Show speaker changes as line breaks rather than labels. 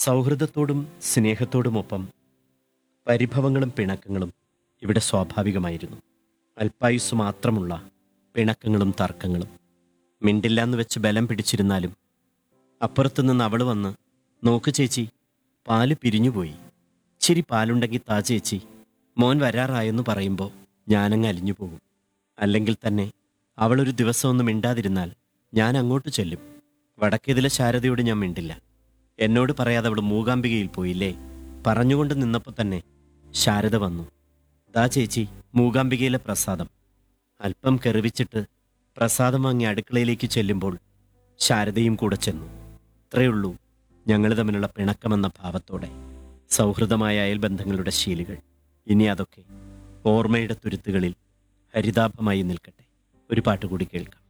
സൗഹൃദത്തോടും സ്നേഹത്തോടുമൊപ്പം പരിഭവങ്ങളും പിണക്കങ്ങളും ഇവിടെ സ്വാഭാവികമായിരുന്നു അല്പായുസ് മാത്രമുള്ള പിണക്കങ്ങളും തർക്കങ്ങളും മിണ്ടില്ലാന്ന് വെച്ച് ബലം പിടിച്ചിരുന്നാലും അപ്പുറത്തു നിന്ന് അവൾ വന്ന് നോക്ക് ചേച്ചി പാല് പിരിഞ്ഞുപോയി ഇച്ചിരി പാലുണ്ടെങ്കിൽ താ ചേച്ചി മോൻ വരാറായെന്ന് പറയുമ്പോൾ ഞാനങ്ങ് അലിഞ്ഞു പോകും അല്ലെങ്കിൽ തന്നെ അവളൊരു ദിവസം ഒന്ന് മിണ്ടാതിരുന്നാൽ ഞാൻ അങ്ങോട്ട് ചെല്ലും വടക്കേതിലെ ശാരദയോട് ഞാൻ മിണ്ടില്ല എന്നോട് പറയാതെ അവൾ മൂകാംബികയിൽ പോയില്ലേ പറഞ്ഞുകൊണ്ട് നിന്നപ്പോൾ തന്നെ ശാരദ വന്നു ദാ ചേച്ചി മൂകാംബികയിലെ പ്രസാദം അല്പം കെറിവിച്ചിട്ട് പ്രസാദം വാങ്ങി അടുക്കളയിലേക്ക് ചെല്ലുമ്പോൾ ശാരദയും കൂടെ ചെന്നു ഇത്രയുള്ളൂ ഞങ്ങൾ തമ്മിലുള്ള പിണക്കമെന്ന ഭാവത്തോടെ സൗഹൃദമായ അയൽബന്ധങ്ങളുടെ ശീലുകൾ ഇനി അതൊക്കെ ഓർമ്മയുടെ തുരുത്തുകളിൽ ഹരിതാഭമായി നിൽക്കട്ടെ ഒരു പാട്ട് കൂടി കേൾക്കാം